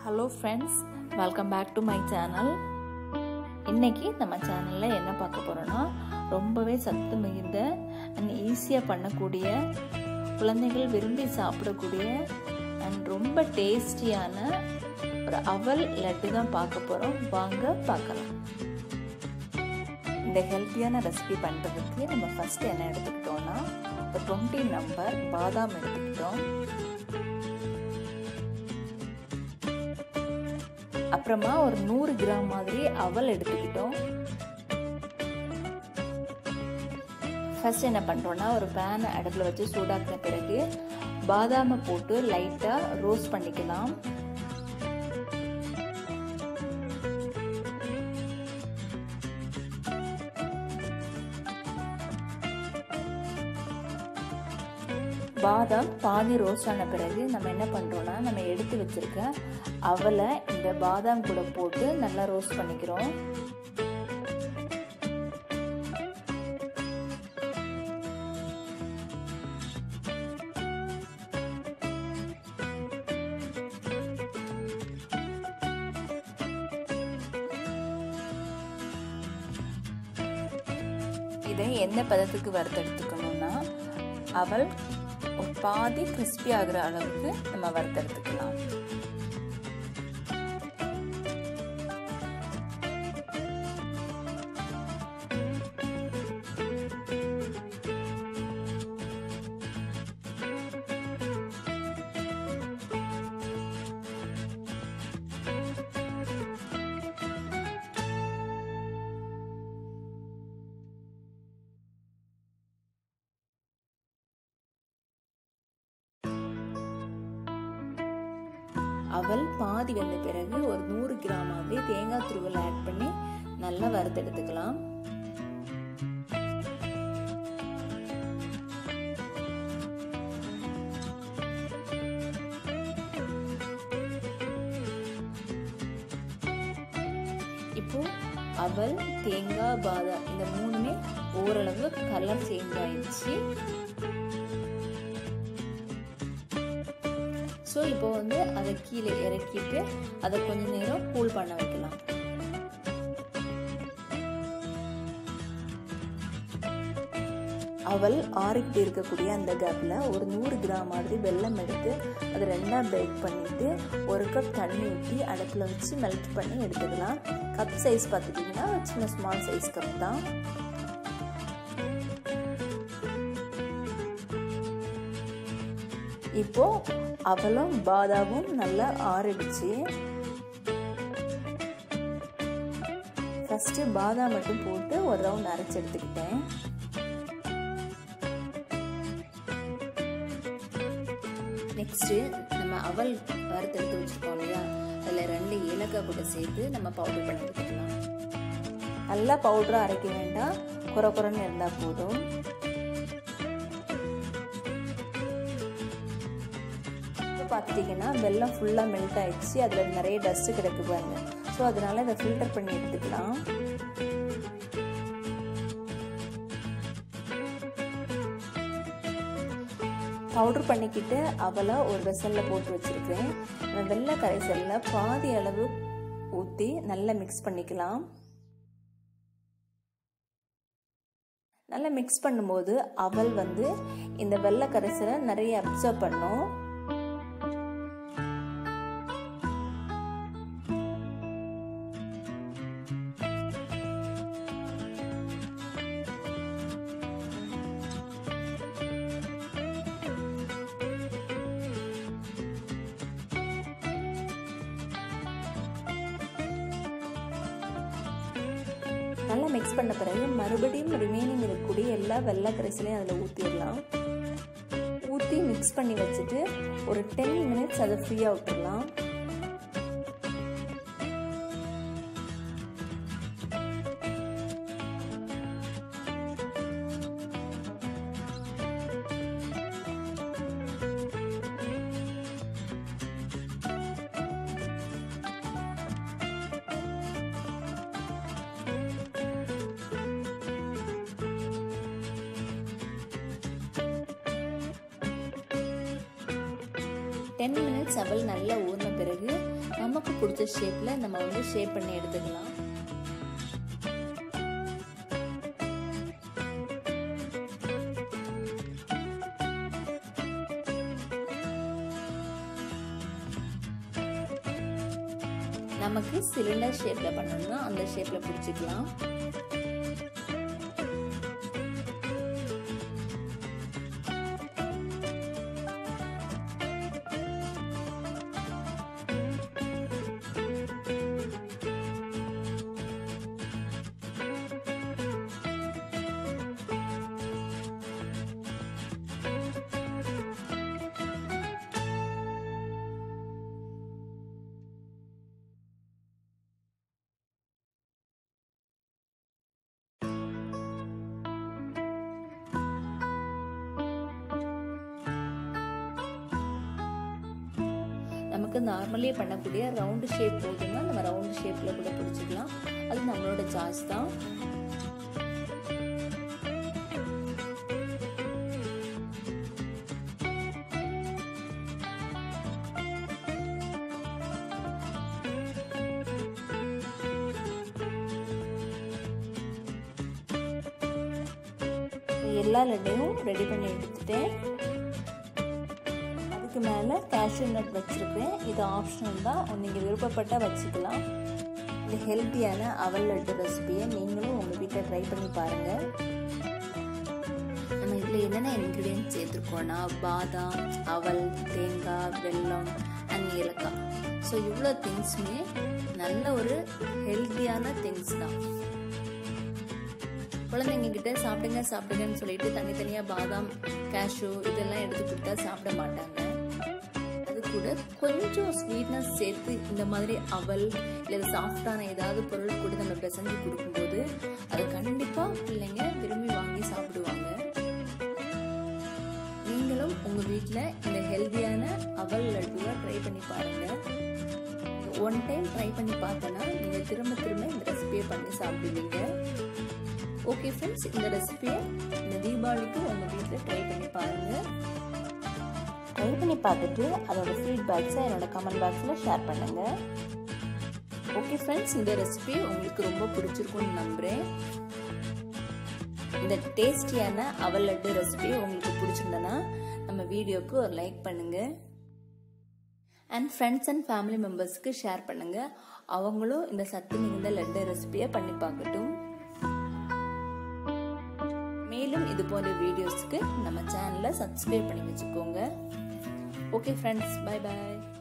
hello friends welcome back to my channel இன்னைக்கு நம்ம சேனலில் என்ன பார்க்க போகிறோன்னா ரொம்பவே சத்து மிகுந்த அண்ட் ஈஸியாக பண்ணக்கூடிய குழந்தைகள் விரும்பி சாப்பிடக்கூடிய அண்ட் ரொம்ப டேஸ்டியான ஒரு அவல் லட்டு தான் பார்க்க போகிறோம் வாங்க பார்க்கலாம் இந்த ஹெல்த்தியான ரெசிபி பண்ணுறதுக்கு நம்ம ஃபஸ்ட்டு என்ன எடுத்துக்கிட்டோம்னா ஒரு டுவெண்ட்டி நம்பர் பாதாம் எடுத்துக்கிட்டோம் அப்புறமா ஒரு நூறு கிராம் மாதிரி அவல் எடுத்துக்கிட்டோம் ஃபர்ஸ்ட் என்ன பண்ணுறோன்னா ஒரு பேனை அடுப்பில் வச்சு சூடாக்கின பிறகு பாதாமை போட்டு லைட்டாக ரோஸ்ட் பண்ணிக்கலாம் பாதாம் பாதி ரோஸ்ட் ஆன பிறகு நம்ம என்ன பண்ணுறோன்னா நம்ம எடுத்து வச்சிருக்க அவலை இந்த பாதாம் கூட போட்டு நல்லா ரோஸ்ட் பண்ணிக்கிறோம் இதை எந்த பதத்துக்கு வறுத்தெடுத்துக்கணும்னா அவள் ஒரு பாதி கிறிஸ்பி ஆகிற அளவுக்கு நம்ம வறுத்தெடுத்துக்கலாம் அவல் பாதி வந்த பிறகு ஒரு நூறு கிராம் மாதிரி தேங்காய் துருவல் ஆட் பண்ணி நல்லா வறுத்தெடுத்துக்கலாம் இப்போ அவல் தேங்காய் பாதாம் இந்த மூணுமே ஓரளவு கலர் சேஞ்ச் ஆயிடுச்சு ஸோ இப்போ வந்து அதை கீழே இறக்கிட்டு அதை கொஞ்ச நேரம் கூல் பண்ண வைக்கலாம் அவள் ஆறிக்கிட்டு இருக்கக்கூடிய அந்த கேப்பில் ஒரு நூறு கிராம் மாதிரி வெல்லம் எடுத்து அதை ரெண்டாக பிரேக் பண்ணிவிட்டு ஒரு கப் தண்ணி ஊற்றி அடுப்பில் வச்சு மெல்ட் பண்ணி எடுத்துக்கலாம் கப் சைஸ் பார்த்துட்டிங்கன்னா சின்ன ஸ்மால் சைஸ் கப் தான் இப்போ அவளும் பாதாமும் நல்லா ஆறிடுச்சு ஃபஸ்ட்டு பாதாம் மட்டும் போட்டு ஒரு ரவுண்ட் அரைச்சி எடுத்துக்கிட்டேன் நெக்ஸ்ட்டு நம்ம அவல் வறுத்தெடுத்து வச்சுருக்கோம் இல்லையா அதில் ரெண்டு ஏலக்காய் கூட சேர்த்து நம்ம பவுடர் பண்ணி எடுத்துக்கலாம் நல்லா பவுடராக அரைக்க வேண்டாம் குறை குறைன்னு இருந்தால் போதும் பார்த்துட்டிங்கன்னா வெள்ளம் ஃபுல்லாக மெல்ட் ஆயிடுச்சு அதில் நிறைய டஸ்ட்டு கிடக்கு பாருங்க ஸோ அதனால இதை ஃபில்டர் பண்ணி எடுத்துக்கலாம் பவுடர் பண்ணிக்கிட்டு அவளை ஒரு வெசலில் போட்டு வச்சுருக்கேன் அந்த வெள்ளை கரைசலில் பாதி அளவு ஊற்றி நல்லா மிக்ஸ் பண்ணிக்கலாம் நல்லா மிக்ஸ் பண்ணும்போது அவள் வந்து இந்த வெள்ளை கரைசலை நிறைய அப்சர்வ் பண்ணும் நல்லா மிக்ஸ் பண்ண பிறகு மறுபடியும் ரிமைனிங் இருக்கக்கூடிய எல்லா வெள்ளை கரைசலையும் அதில் ஊற்றிடலாம் ஊற்றி மிக்ஸ் பண்ணி வச்சுட்டு ஒரு டென் மினிட்ஸ் அதை ஃப்ரீயாக விட்டுடலாம் டென் மினிட்ஸ் அவல் நல்லா ஊறின பிறகு நம்ம பிடிச்ச ஷேப்பில் நம்ம வந்து ஷேப் பண்ணி எடுத்துக்கலாம் நமக்கு சிலிண்டர் ஷேப்பில் பண்ணணும்னா அந்த ஷேப்பில் பிடிச்சிக்கலாம் நமக்கு நார்மலி பண்ணக்கூடிய ரவுண்டு ஷேப் போதுன்னா நம்ம ரவுண்டு ஷேப்பில் கூட பிடிச்சிக்கலாம் அது நம்மளோட சார்ஜ் தான் எல்லா லட்டையும் ரெடி பண்ணி எடுத்துட்டேன் அதுக்கு மேலே கேஷ்யூ நட் வச்சுருக்கேன் இது ஆப்ஷனல் தான் நீங்கள் விருப்பப்பட்டால் வச்சுக்கலாம் இந்த ஹெல்த்தியான அவல் லட்டு ரெசிபியை நீங்களும் உங்கள் வீட்டில் ட்ரை பண்ணி பாருங்கள் நம்ம இதில் என்னென்ன இன்க்ரீடியன்ட் சேர்த்துருக்கோன்னா பாதாம் அவல் தேங்காய் வெல்லம் அண்ட் ஏலக்காய் ஸோ இவ்வளோ திங்ஸுமே நல்ல ஒரு ஹெல்த்தியான திங்ஸ் தான் குழந்தைங்க கிட்ட சாப்பிடுங்க சாப்பிடுங்கன்னு சொல்லிட்டு தனித்தனியாக பாதாம் கேஷ்யூ இதெல்லாம் எடுத்து கொடுத்தா சாப்பிட மாட்டாங்க அது கூட கொஞ்சம் ஸ்வீட்னஸ் சேர்த்து இந்த மாதிரி அவல் இல்லை சாஃப்டான ஏதாவது பொருள் கூட நம்ம பிசைஞ்சு கொடுக்கும்போது அதை கண்டிப்பாக பிள்ளைங்க விரும்பி வாங்கி சாப்பிடுவாங்க நீங்களும் உங்கள் வீட்டில் இந்த ஹெல்த்தியான அவல் லட்டுவை ட்ரை பண்ணி பாருங்கள் ஒன் டைம் ட்ரை பண்ணி பார்த்தோன்னா நீங்கள் திரும்ப திரும்ப இந்த ரெசிபியை பண்ணி சாப்பிடுவீங்க ஓகே ஃப்ரெண்ட்ஸ் இந்த ரெசிபியை இந்த தீபாவளிக்கு உங்கள் வீட்டில் ட்ரை பண்ணி பாருங்கள் ட்ரை பண்ணி பார்த்துட்டு அதோட ஃபீட்பேக்ஸை என்னோட கமெண்ட் பாக்ஸில் ஷேர் பண்ணுங்கள் ஓகே ஃப்ரெண்ட்ஸ் இந்த ரெசிபி உங்களுக்கு ரொம்ப பிடிச்சிருக்கும்னு நம்புகிறேன் இந்த டேஸ்டியான அவல் லட்டு ரெசிபி உங்களுக்கு பிடிச்சிருந்தனா நம்ம வீடியோக்கு ஒரு லைக் பண்ணுங்கள் அண்ட் ஃப்ரெண்ட்ஸ் அண்ட் ஃபேமிலி மெம்பர்ஸ்க்கு ஷேர் பண்ணுங்கள் அவங்களும் இந்த சத்து மிகுந்த லட்டு ரெசிபியை பண்ணி பார்க்கட்டும் மேலும் இது போன்ற வீடியோஸ்க்கு நம்ம சேனலை சப்ஸ்கிரைப் பண்ணி வச்சுக்கோங்க ஓகே ஃப்ரெண்ட்ஸ் பை பாய்